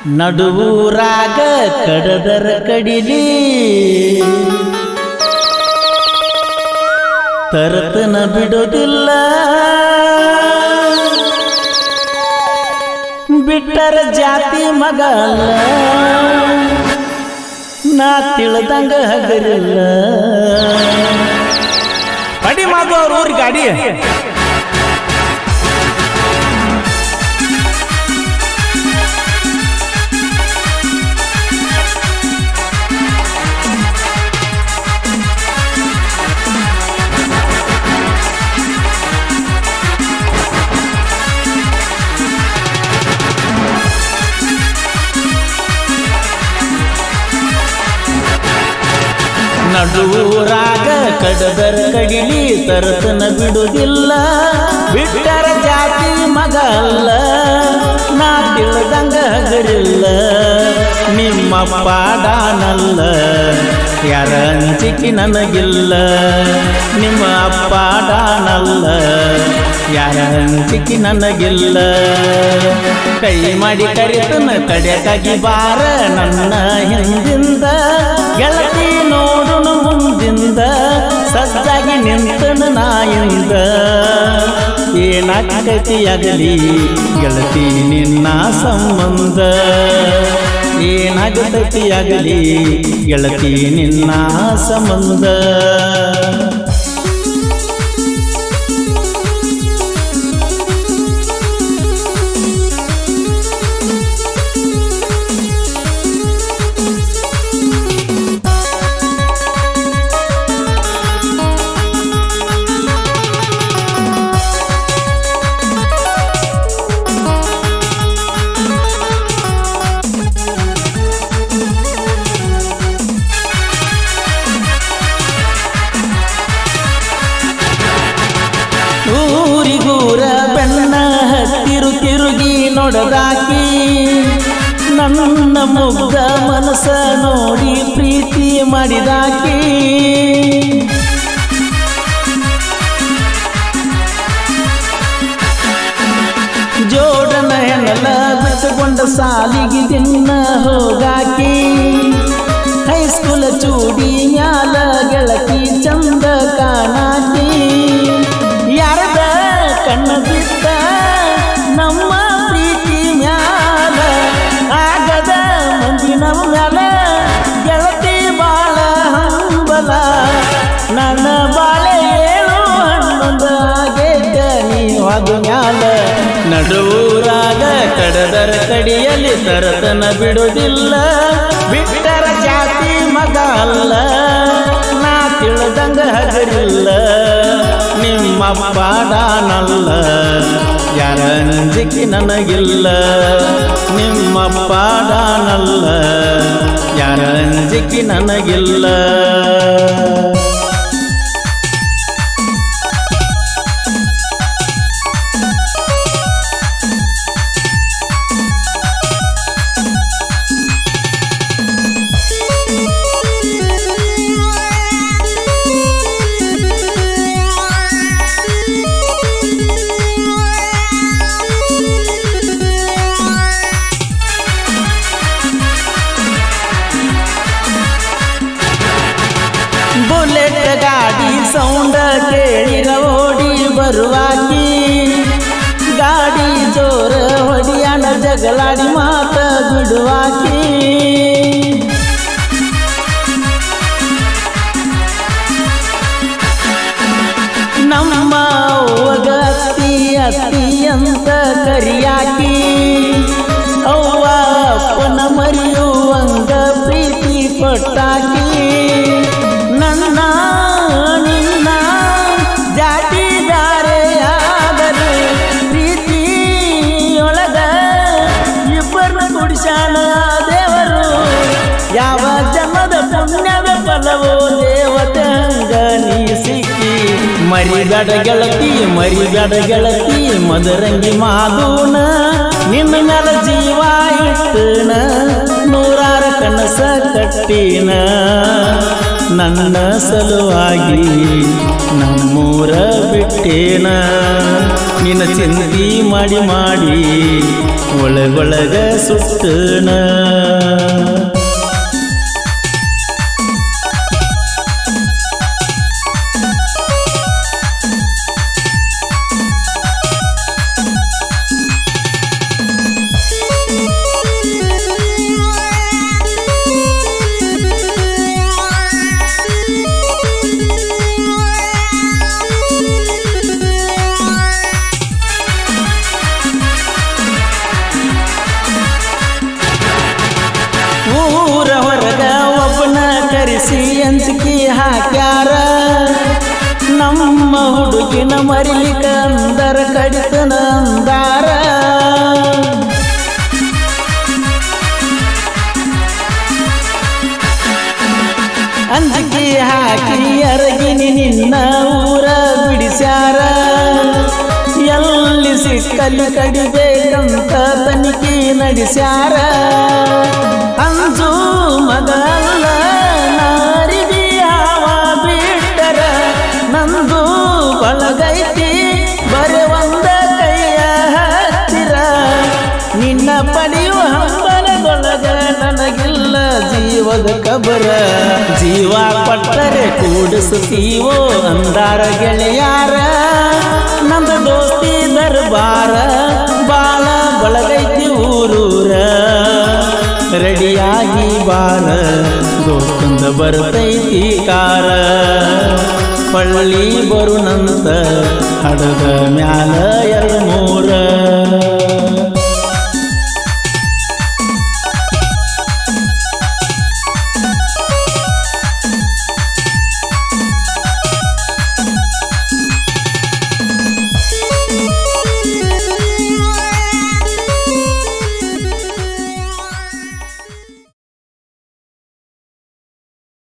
ನಡುವೂರಾಗ ಕಡದರ ಕಡಿಲಿ ತರತನ ಬಿಡೋದಿಲ್ಲ ಬಿಟ್ಟರ ಜಾತಿ ಮಗ ಅಲ್ಲ ನಾ ತಿಳ್ದಂಗ ಹಗರಿಲ್ಲ ಅಡಿ ಮಾಡು ಅವ್ರ ಊರ್ ಗಾಡಿ ನಡುವೂರಾಗ ಕಡದರ ಕಡಿಲಿ ತರತನ ಬಿಡುವುದಿಲ್ಲ ಬಿಟ್ಟರ ಜಾತಿ ಮಗ ಅಲ್ಲ ನಾ ತಿಳ್ದಂಗ ಹಗರಿಲ್ಲ ನಿಮ್ಮ ಪಾಡಾನಲ್ಲ ಯಾರ ಅಂಜಿಕೆ ನನಗಿಲ್ಲ ನಿಮ್ಮ ಪಾಡಾನಲ್ಲ ಯಾರ ಅಂಜಿಕೆ ನನಗಿಲ್ಲ ಕೈ ಮಾಡಿ ಕರಿತನ ಕಡೆಕಾಗಿ ಬಾರ ನನ್ನ ಹಿಂದಿಂದ ಗೆಳತಿ ನೋಡುನು ಮುಂದಿಂದ ಸಜ್ಜಾಗಿ ನಿಂತನು ನಾಯಿಂದ ಏನಾಗತಿಯಾಗಲಿ ಗೆಳತಿ ನಿನ್ನ ಸಂಬಂಧ ಏನಾಗತಿಯಾಗಲಿ ಗೆಳತಿ ನಿನ್ನ ಸಂಬಂಧ ಊರಿಗೂರ ಬೆನ್ನ ಹತ್ತಿರು ತಿರುಗಿ ನೋಡದಾಕಿ ನನ್ನ ಮುಗ್ಧ ಮನಸ್ಸ ನೋಡಿ ಪ್ರೀತಿ ಮಾಡಿದಾಕಿ ಜೋಡನ ಹೆಣಲ ಬಿಟ್ಟುಕೊಂಡ ಸಾಲಿಗೆ ದಿನ ಹೋಗಾಕಿ ಹೈಸ್ಕೂಲ ಚೂಡಿ ಮ್ಯಾಲ ಗೆಳತಿ ಚಂದ ಕಾಣಾಕಿ ಯಾರದ ಕಣ್ಣ ಬಿದ್ದ ನಮ್ಮ ಪ್ರೀತಿ ಮ್ಯಾಲ ಆಗದ ಮಂದಿ ನಮ್ಮ ಮ್ಯಾಲ ಗೆಳತಿ ಬಾಳ ಹಂಬಲ ನನ್ನ ಬಾಳೆ ಏಳು ಹನ್ನೊಂದು ಆಗೇತ ನೀವಾದು ಮ್ಯಾಲ ನಡುವೂರಾಗ ಕಡದರ ಕಡಿಯಲ್ಲಿ ತರತನ ಬಿಡುವುದಿಲ್ಲ ಬಿಟ್ಟರ ಜಾತಿ ಮಗ ಅಲ್ಲ ನಾ ತಿಳ್ದಂಗ ಹಗರಿಲ್ಲ ನಿಮ್ಮ ಪಾಡಾನಲ್ಲ ಯಾರ ಅಂಜಿಕೆ ನನಗಿಲ್ಲ ನಿಮ್ಮ ಪಾಡಾನಲ್ಲ ಯಾರ ಅಂಜಿಕೆ ನನಗಿಲ್ಲ ಬುಲೆಟ್ ಗಾಡಿ ಸೌಂಡ ಕೇಳಿರ ಓಡಿ ಬರುವಾಕಿ ಗಾಡಿ ಜೋರ ಹೊಡಿಯಾನ ಜಗಳಾಡಿ ಮಾತ ಬಿಡುವಾಕಿ ನಮ್ಮ ಅವ್ವಗ ಅತ್ತಿ ಅತ್ತಿ ಅಂತ ಕರಿಯಾಕಿ ಅವ್ವ ಅಪ್ಪನ ಮರೆಯುವಂಗ ಪ್ರೀತಿ ಕೊಟ್ಟಾಕಿ ನನ್ನ ನಿನ್ನ ಜಾತಿದಾರೆಯಾದರೆ ಪ್ರೀತಿಯೊಳಗ ಇಬ್ಬರನ್ನ ಕುಡಿಸಾನ ದೇವರು ಯಾವ ಜನ್ಮದ ಪುಣ್ಯದ ಫಲವೋ ದೇವತೆ ಹಂಗ ನೀ ಸಿಕ್ಕಿ ಮರಿಗಡ ಗೆಳತಿ ಮರಿಗಡ ಗೆಳತಿ ಮದರಂಗಿ ಮಾದೂನ ನಿನ್ನ ಮ್ಯಾಲ ಜೀವ ಇಟ್ಟನ ನೂರಾರ ಕನಸ ಕಟ್ಟಿನ ನನ್ನ ಸಲುವಾಗಿ ನಮ್ಮೂರ ಬಿಟ್ಟೇನ ನಿನ್ನ ಚಿಂತಿ ಮಾಡಿ ಮಾಡಿ ಒಳಗೊಳಗ ಸುಟ್ಟನ ಊರ ಹೊರಗ ಒಬ್ಬನ ಕರೆಸಿ ಅಂಜಿಕೆ ಹಾಕ್ಯಾರ ನಮ್ಮ ಹುಡುಗಿನ ಮರಿಲಿಕ ಅಂದರ ಕಡಿತನ ಅಂದಾರ ಅಂಜಿಕೆ ಹಾಕಿ ಅರಗಿನಿ ನಿನ್ನ ಊರ ಬಿಡಿಸ್ಯಾರ ಎಲ್ಲಿ ಸಿಕ್ಕಲ್ಲಿ ಕಡಿಬೇಕಂತ ತನಿಖೆ ನಡೆಸ್ಯಾರ ಅಂಜು ಮಗಲ್ಲ ನಾರಿಗೆ ಯಾವ ಬಿಟ್ಟರ ನಂದು ಬಳಗೈತಿ ಬರೆ ಒಂದ ಕೈಯ ಹತ್ತಿರ ನಿನ್ನ ಪಡೆಯುವ ಹಂಬಲದೊಳಗ ನನಗಿಲ್ಲ ಜೀವದ ಕಬರ ಜೀವ ಕೊಟ್ಟರೆ ಕೂಡಿಸುತ್ತೀವೋ ಅಂದಾರ ಗೆಳೆಯಾರ ನಂದ ದೋಸ್ತಿ ದರ್ಬಾರ ಬಾಳ ಬಳಗೈತಿ ಊರೂರ ರೆಡಿಯಾಗಿ ಬಾಳ ದೋಸ್ತಂದ ಬರ್ತೈತಿ ಕಾರ ಪಳ್ಳಿ ಬರುನಂತ ಹಡಗ ಮ್ಯಾಲ